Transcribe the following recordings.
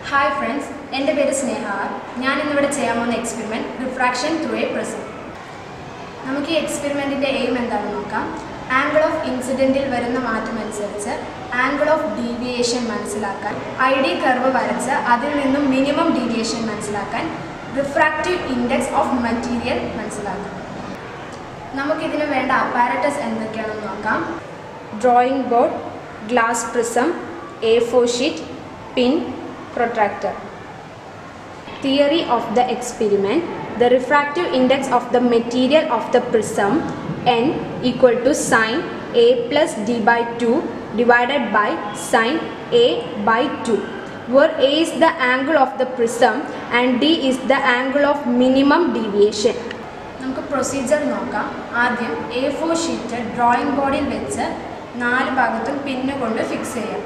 Hi friends എൻ്റെ പേര് സ്നേഹ R. ഞാൻ ഇന്നിവിടെ ചെയ്യാൻ പോകുന്ന experiment refraction through a prism നമുക്ക് ഈ എക്സ്പെരിമെൻറ്റിൻ്റെ എയിം എന്താണെന്ന് നോക്കാം ആംഗിൾ ഓഫ് ഇൻസിഡൻറ്റിൽ വരുന്ന മാറ്റം അനുസരിച്ച് ആംഗിൾ ഓഫ് ഡീവിയേഷൻ മനസ്സിലാക്കാൻ ഐ ഡി കർവ് വരച്ച് അതിൽ നിന്നും മിനിമം ഡീവിയേഷൻ മനസ്സിലാക്കാൻ റിഫ്രാക്റ്റീവ് ഇൻഡെക്സ് ഓഫ് മറ്റീരിയൽ മനസ്സിലാക്കാം നമുക്കിതിന് വേണ്ട അപ്പാരറ്റസ് എന്തൊക്കെയാണെന്ന് നോക്കാം drawing board glass prism A four sheet pin protractor Theory of the experiment The refractive index of the material of the prism n equal to sine a plus d by 2 divided by sine a by 2 where a is the angle of the prism and d is the angle of minimum deviation നമുക്ക് procedure നോക്കാം ആദ്യം A four sheet drawing ബോർഡിൽ വെച്ച് നാല് ഭാഗത്തും പിന്ന് കൊണ്ട് fix ചെയ്യാം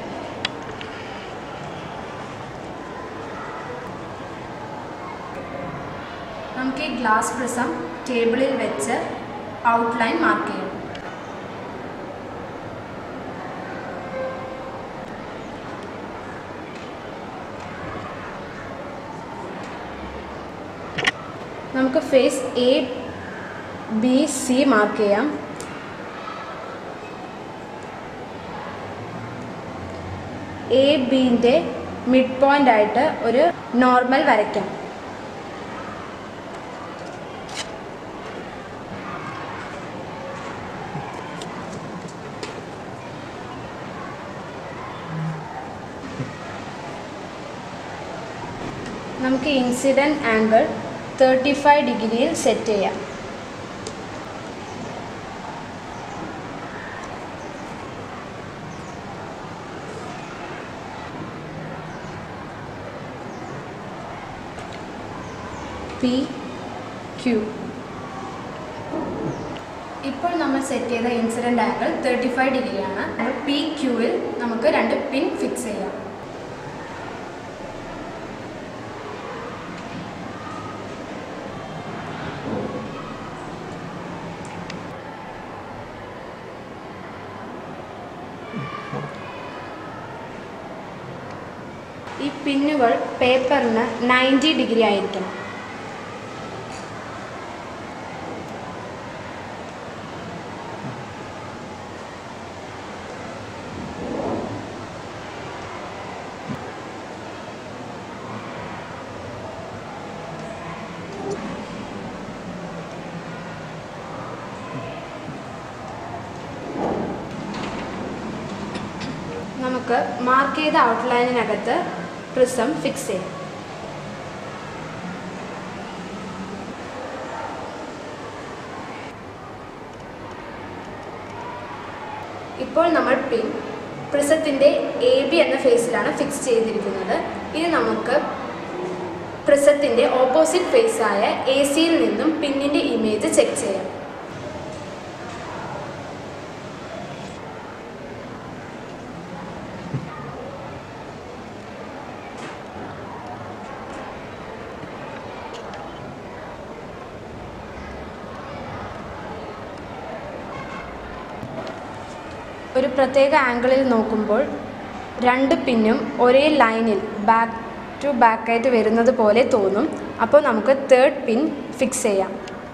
നമുക്ക് ഈ ഗ്ലാസ് പ്രിസം ടേബിളിൽ വെച്ച് ഔട്ട്ലൈൻ മാർക്ക് ചെയ്യാം നമുക്ക് face A B C mark ചെയ്യാം എ ബിൻ്റെ മിഡ് പോയിൻ്റ് ആയിട്ട് ഒരു നോർമൽ വരയ്ക്കാം നമുക്ക് ഇൻസിഡൻറ്റ് ആംഗിൾ തേർട്ടി ഫൈവ് ഡിഗ്രിയിൽ സെറ്റ് ചെയ്യാം പി ക്യു ഇപ്പോൾ നമ്മൾ സെറ്റ് ചെയ്ത ഇൻസിഡൻറ്റ് ആംഗിൾ തേർട്ടി ഫൈവ് ഡിഗ്രിയാണ് പി ക്യൂവിൽ നമുക്ക് രണ്ട് പിൻ ഫിക്സ് ചെയ്യാം ഈ പിന്നുകൾ പേപ്പറിന് നയൻറ്റി ഡിഗ്രി ആയിരിക്കണം നമുക്ക് മാർക്ക് ചെയ്ത ഔട്ട്ലൈനിനകത്ത് പ്രിസം ഫിക്സ് ചെയ്യാം ഇപ്പോൾ നമ്മൾ പിൻ പ്രിസത്തിൻ്റെ എ ബി എന്ന ഫേസിലാണ് ഫിക്സ് ചെയ്തിരിക്കുന്നത് ഇനി നമുക്ക് പ്രിസത്തിൻ്റെ ഓപ്പോസിറ്റ് ഫേസായ എ സിയിൽ നിന്നും പിന്നിൻ്റെ ഇമേജ് ചെക്ക് ചെയ്യാം ഒരു പ്രത്യേക ആംഗിളിൽ നോക്കുമ്പോൾ രണ്ട് പിന്നും ഒരേ ലൈനിൽ ബാക്ക് ടു ബാക്കായിട്ട് വരുന്നത് പോലെ തോന്നും അപ്പോൾ നമുക്ക് തേർഡ് പിൻ ഫിക്സ് ചെയ്യാം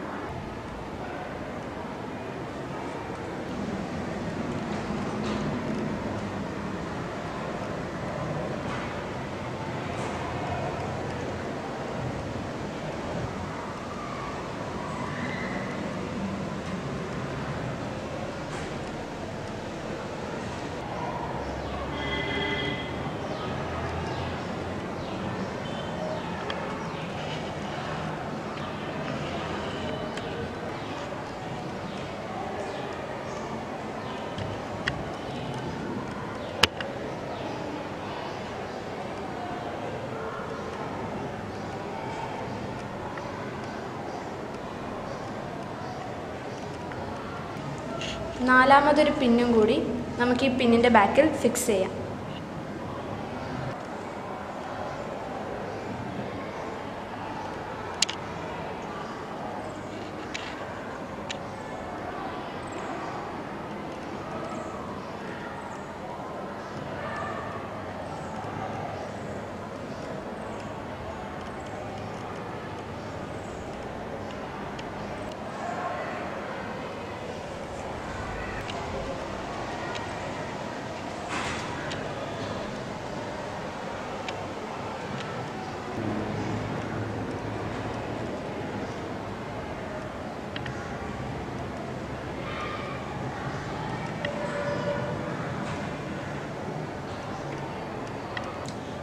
നാലാമതൊരു പിന്നും കൂടി നമുക്ക് ഈ പിന്നിൻ്റെ ബാക്കിൽ ഫിക്സ് ചെയ്യാം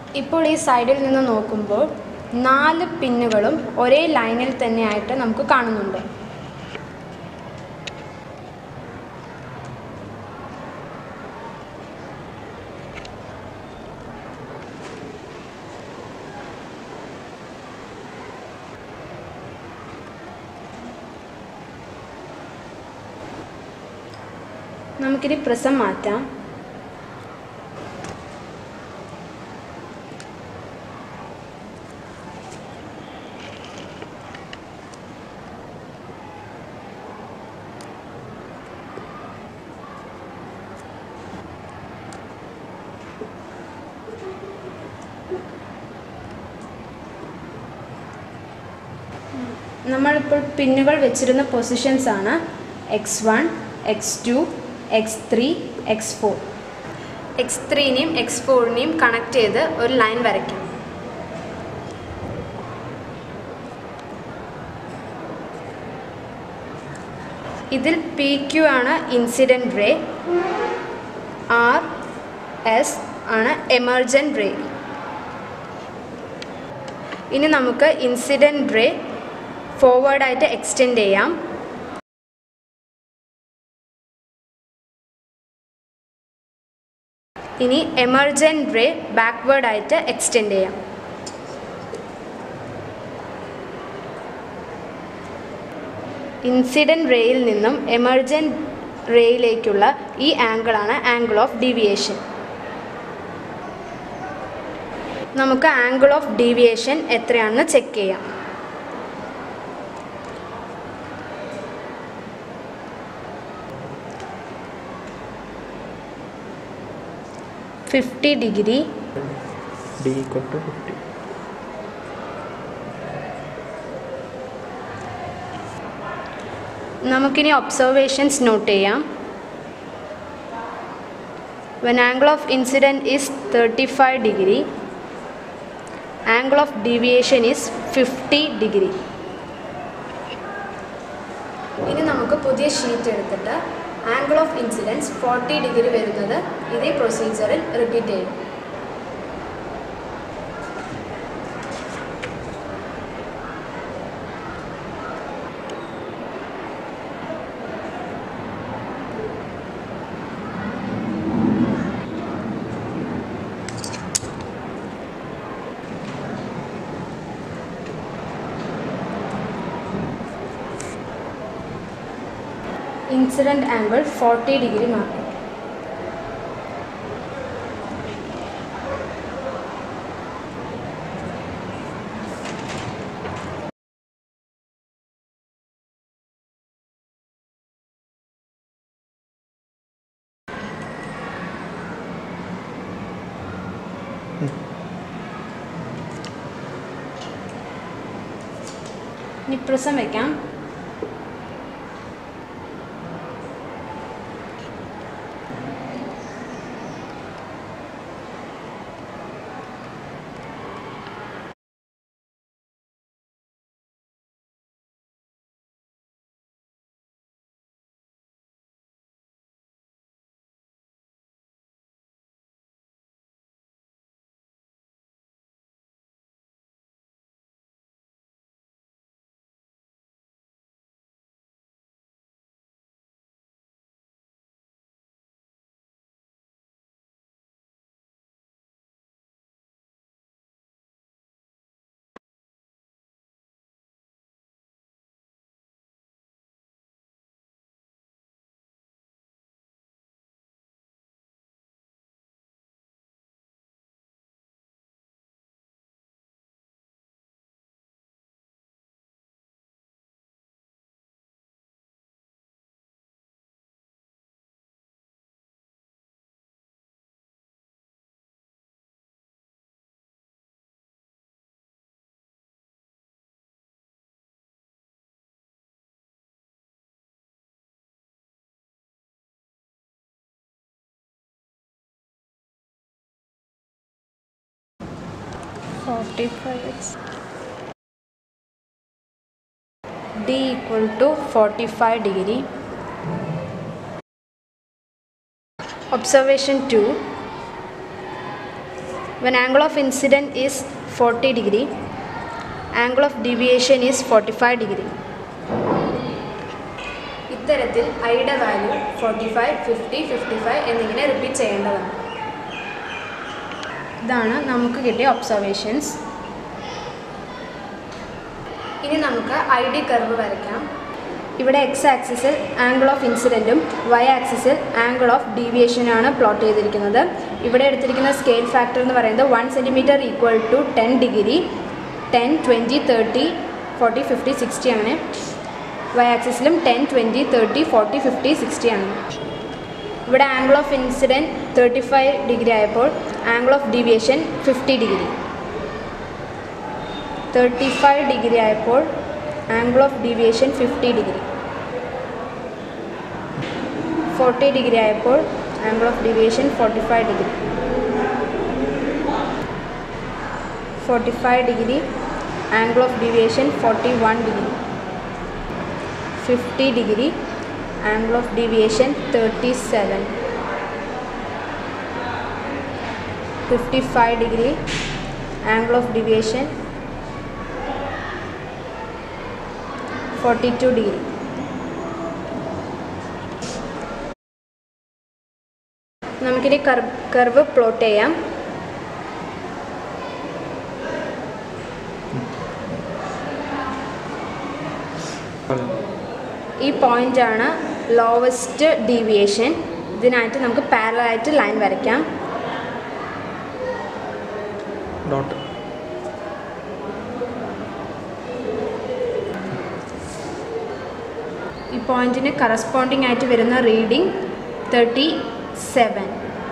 ഇപ്പോൾ ഈ സൈഡിൽ നിന്ന് നോക്കുമ്പോൾ നാല് പിന്നുകളും ഒരേ ലൈനിൽ തന്നെയായിട്ട് നമുക്ക് കാണുന്നുണ്ട് നമുക്കിനി പ്രിസം മാറ്റാം നമ്മളിപ്പോൾ പിന്നുകൾ വെച്ചിരുന്ന പൊസിഷൻസ് ആണ് X one X two X three X four X ത്രീനെയും എക്സ് ഫോറിനെയും കണക്ട് ചെയ്ത് ഒരു ലൈൻ വരയ്ക്കാം ഇതിൽ പി ക്യു ആണ് ഇൻസിഡൻറ്റ് റേ ആർ എസ് ആണ് എമർജൻറ്റ് റേ ഇനി നമുക്ക് ഇൻസിഡൻറ്റ് റേ ഫോർവേഡായിട്ട് എക്സ്റ്റെൻഡ് ചെയ്യാം ഇനി എമർജൻറ്റ് റേ ബാക്ക്വേർഡായിട്ട് എക്സ്റ്റെൻഡ് ചെയ്യാം ഇൻസിഡൻറ്റ് റേയിൽ നിന്നും എമർജൻറ്റ് റേയിലേക്കുള്ള ഈ ആംഗിളാണ് ആംഗിൾ ഓഫ് ഡീവിയേഷൻ നമുക്ക് ആംഗിൾ ഓഫ് ഡീവിയേഷൻ എത്രയാണെന്ന് ചെക്ക് ചെയ്യാം fifty degree d equal to 50 നമുക്കിനി ഒബ്സർവേഷൻസ് നോട്ട് ചെയ്യാം when angle of incident is thirty five degree angle of deviation is fifty degree ഇനി നമുക്ക് പുതിയ ഷീറ്റ് എടുത്തിട്ട് angle of incidence forty degree വരുന്നത് ഇതേ പ്രൊസീജിയറിൽ റിപ്പീറ്റ് ചെയ്യും ഇൻസിഡൻറ്റ് ആംഗിൾ ഫോർട്ടി ഡിഗ്രി മാറും ഇനി പ്രിസം വയ്ക്കാം forty five d equal to 45 degree observation 2 when angle of incident is 40 degree angle of deviation is 45 degree ഇത്തരത്തിൽ ഐയുടെ value forty five fifty fifty five എന്നിങ്ങനെ റിപ്പീറ്റ് ചെയ്യേണ്ടതാണ് ഇതാണ് നമുക്ക് കിട്ടിയ ഒബ്സർവേഷൻസ് ഇനി നമുക്ക് ഐ ഡി കർവ് വരയ്ക്കാം ഇവിടെ എക്സ് ആക്സിസിൽ ആംഗിൾ ഓഫ് ഇൻസിഡൻറ്റും വൈ ആക്സിസിൽ ആംഗിൾ ഓഫ് ഡീവിയേഷനാണ് പ്ലോട്ട് ചെയ്തിരിക്കുന്നത് ഇവിടെ എടുത്തിരിക്കുന്ന സ്കെയിൽ ഫാക്ടർ എന്ന് പറയുന്നത് one centimetre equal to ten degree ten twenty thirty forty fifty sixty അങ്ങനെ വൈ ആക്സിസിലും ten twenty thirty forty fifty sixty ആണ് ഇവിടെ angle of incident thirty five degree ആയപ്പോൾ angle of deviation fifty degree thirty five degree ആയപ്പോൾ angle of deviation fifty degree forty degree ആയപ്പോൾ angle of deviation forty five degree forty five degree angle of deviation forty one degree fifty degree angle of deviation thirty seven fifty five degree angle of deviation forty two degree നമുക്കിനി കർ curve plot ചെയ്യാം ഈ പോയിൻ്റാണ് lowest deviation ഇതിനായിട്ട് നമുക്ക് പാരലായിട്ട് line വരയ്ക്കാം dot ഈ പോയിന്റിന് കറസ്പോണ്ടിങ് ആയിട്ട് വരുന്ന reading thirty seven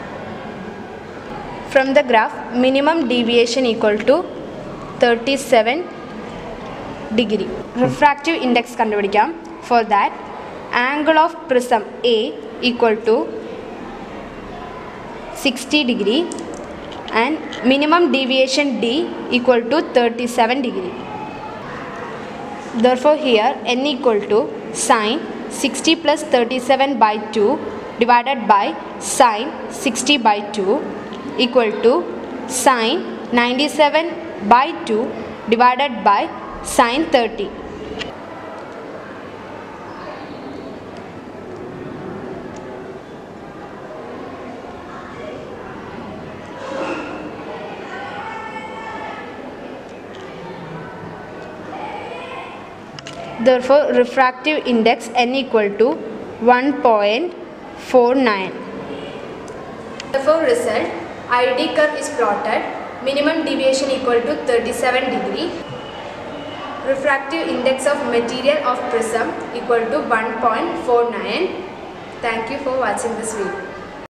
from the graph minimum deviation equal to thirty seven degree refractive index കണ്ടുപിടിക്കാം for that angle of prism A equal to sixty degree and minimum deviation D equal to thirty seven degree Therefore, here n equal to sine 60 plus 37 by 2 divided by sine 60 by 2 equal to sine 97 by 2 divided by sine 30. Therefore, refractive index n equal to 1.49. Therefore, result ID curve is plotted. Minimum deviation equal to 37 degree. Refractive index of material of prism equal to 1.49. Thank you for watching this video.